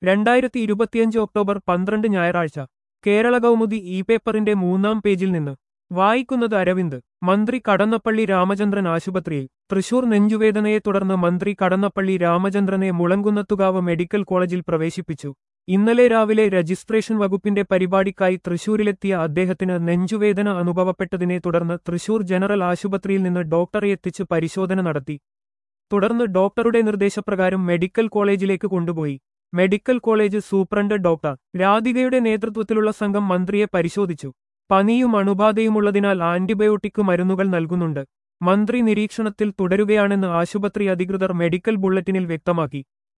രണ്ടായിരത്തി ഇരുപത്തിയഞ്ച് ഒക്ടോബർ പന്ത്രണ്ട് ഞായറാഴ്ച കേരള കൗമുദി ഇ പേപ്പറിന്റെ മൂന്നാം പേജിൽ നിന്ന് വായിക്കുന്നത് അരവിന്ദ് മന്ത്രി കടന്നപ്പള്ളി രാമചന്ദ്രൻ ആശുപത്രിയിൽ തൃശൂർ നെഞ്ചുവേദനയെ തുടർന്ന് മന്ത്രി കടന്നപ്പള്ളി രാമചന്ദ്രനെ മുളങ്കുന്നത്തുകാവ് മെഡിക്കൽ കോളേജിൽ പ്രവേശിപ്പിച്ചു ഇന്നലെ രാവിലെ രജിസ്ട്രേഷൻ വകുപ്പിന്റെ പരിപാടിക്കായി തൃശൂരിലെത്തിയ അദ്ദേഹത്തിന് നെഞ്ചുവേദന അനുഭവപ്പെട്ടതിനെ തുടർന്ന് തൃശൂർ ജനറൽ ആശുപത്രിയിൽ നിന്ന് ഡോക്ടറെ എത്തിച്ച് പരിശോധന നടത്തി തുടർന്ന് ഡോക്ടറുടെ നിർദ്ദേശപ്രകാരം മെഡിക്കൽ കോളേജിലേക്ക് കൊണ്ടുപോയി മെഡിക്കൽ കോളേജ് സൂപ്രണ്ട് ഡോക്ടർ രാധികയുടെ നേതൃത്വത്തിലുള്ള സംഘം മന്ത്രിയെ പരിശോധിച്ചു പനിയും അണുബാധയുമുള്ളതിനാൽ ആന്റിബയോട്ടിക് മരുന്നുകൾ നൽകുന്നുണ്ട് മന്ത്രി നിരീക്ഷണത്തിൽ തുടരുകയാണെന്ന് ആശുപത്രി അധികൃതർ മെഡിക്കൽ ബുള്ളറ്റിനിൽ വ്യക്തമാക്കി